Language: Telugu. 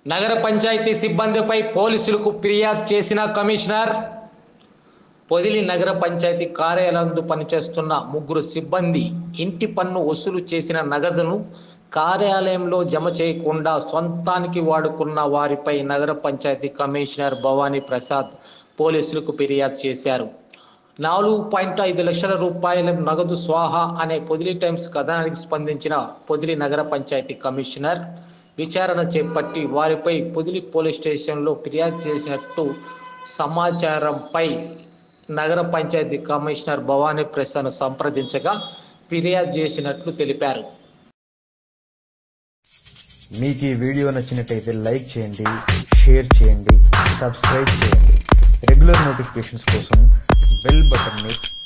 నగర పంచాయతీ సిబ్బందిపై పోలీసులకు ఫిర్యాదు చేసిన కమిషనర్ పొదిలి నగర పంచాయతీ కార్యాలయందు పనిచేస్తున్న ముగ్గురు సిబ్బంది ఇంటి పన్ను వసూలు చేసిన నగదును కార్యాలయంలో జమ చేయకుండా సొంతానికి వాడుకున్న వారిపై నగర పంచాయతీ కమిషనర్ భవానీ ప్రసాద్ పోలీసులకు ఫిర్యాదు చేశారు నాలుగు పాయింట్ ఐదు లక్షల రూపాయల నగదు స్వాహా అనే పొదిలి టైమ్స్ కథనానికి స్పందించిన పొదిలి నగర పంచాయతీ కమిషనర్ విచారణ చేపట్టి వారిపై పొదిలి పోలీస్ స్టేషన్లో ఫిర్యాదు చేసినట్టు సమాచారంపై నగర పంచాయతీ కమిషనర్ భవానీ ప్రసాద్ సంప్రదించగా ఫిర్యాదు చేసినట్లు తెలిపారు మీకు ఈ వీడియో నచ్చినట్టయితే లైక్ చేయండి షేర్ చేయండి సబ్స్క్రైబ్ చేయండి రెగ్యులర్ నోటిఫికేషన్స్ కోసం బెల్ బటన్ని